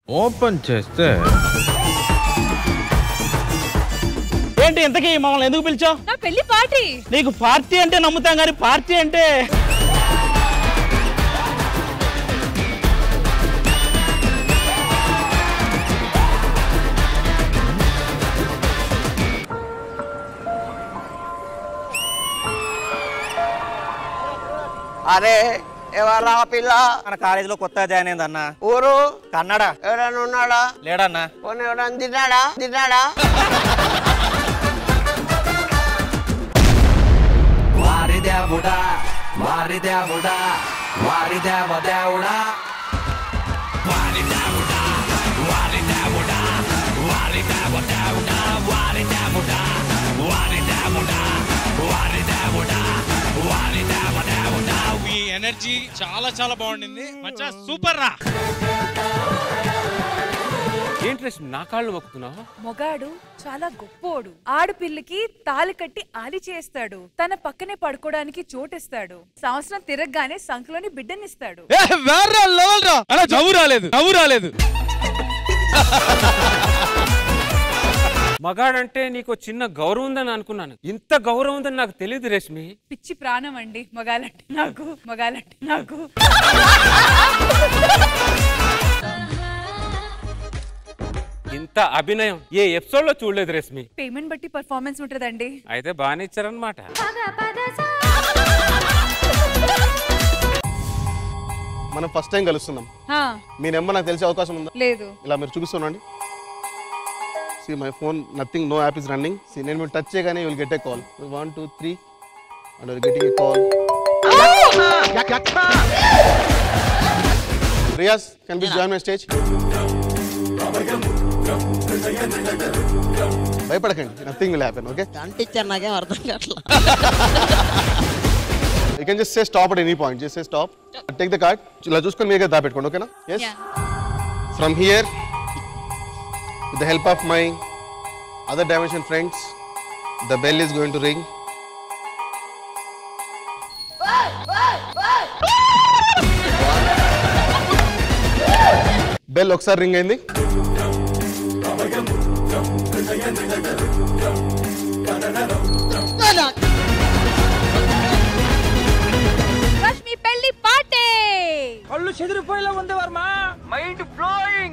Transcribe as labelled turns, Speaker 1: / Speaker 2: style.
Speaker 1: open చేస్తే
Speaker 2: ఏంటి ఇంతకీ మమ్మల్ని ఎందుకు పిలిచావు
Speaker 3: నా పెళ్లి పార్టీ
Speaker 2: నీకు పార్టీ అంటే నమ్ముతాం కానీ పార్టీ అంటే
Speaker 4: అరే ఎవర్రా ఆ పిల్ల
Speaker 5: మన కాలేజీలో కొత్తగా జాయిన్ అయింది అన్న
Speaker 4: ఊరు
Speaker 5: కన్నడ
Speaker 4: ఎవరైనా ఉన్నాడా
Speaker 5: లేడన్నా
Speaker 4: పోనీ ఎవరైనా తిన్నాడా తిన్నాడా
Speaker 6: వారి దేవుడా వారి దేవుడా వారి దేవ దేవుడా వారి దేవుడా వారి దేవుడా వారి దేవ దేవుడా వారి దేవుడా వారి దేవుడా వారి దేవుడా వారి దేవ దేవుడా
Speaker 7: మీ ఎనర్జీ చాలా చాలా బాగుండింది మచ్చా సూపర్ రా
Speaker 8: ఏంటి రష్మి నా కాళ్ళు మొక్కుతున్నావు
Speaker 3: మొగాడు చాలా గొప్పోడు ఆడపిల్లకి తాలి కట్టి ఆలి చేస్తాడు తన పక్కనే పడుకోవడానికి చోటిస్తాడు సంవత్సరం తిరగగానే సంఖలోని బిడ్డనిస్తాడు
Speaker 7: వేరే లెవెల్ రా అలా నవ్వు రాలేదు నవ్వు రాలేదు
Speaker 8: మగాడంటే నీకు చిన్న గౌరవం ఉందని అనుకున్నాను ఇంత గౌరవం ఉందని నాకు తెలియదు రష్మి
Speaker 3: పిచ్చి ప్రాణం అండి మగాలంటే నాకు మగాలంటే నాకు
Speaker 8: ఇంత అభినయం ఏ ఎపిసోడ్ లో చూడలేదు రష్మి
Speaker 3: పేమెంట్ బట్టి పర్ఫార్మెన్స్ ఉంటుందండి
Speaker 8: అయితే బాగానే ఇచ్చారనమాట
Speaker 9: మనం ఫస్ట్ టైం కలుస్తున్నాం
Speaker 3: హా,
Speaker 9: మీ నెంబర్ నాకు తెలిసే అవకాశం ఉందా
Speaker 3: లేదు
Speaker 9: ఇలా మీరు చూపిస్తుండండి see my phone nothing no app is running see నేను మీరు టచ్ చేయగానే will get a call one two three and will getting a call Riyaz can be join my stage భయపడకండి నథింగ్ విల్ హ్యాపెన్ ఓకే
Speaker 4: అంటిచ్చారు నాకేం అర్థం కావట్లా
Speaker 9: you can just say stop at any point just say stop take the card ఇలా చూసుకొని మీరు దాపెట్టుకోండి ఓకేనా yes from here with the help of my other dimension friends the bell is going to ring bell ఒకసారి ring అయింది
Speaker 3: రష్మి పెళ్లి party
Speaker 2: కళ్ళు చెదిరిపోయేలా ఉంది వర్మ మైండ్ బ్లోయింగ్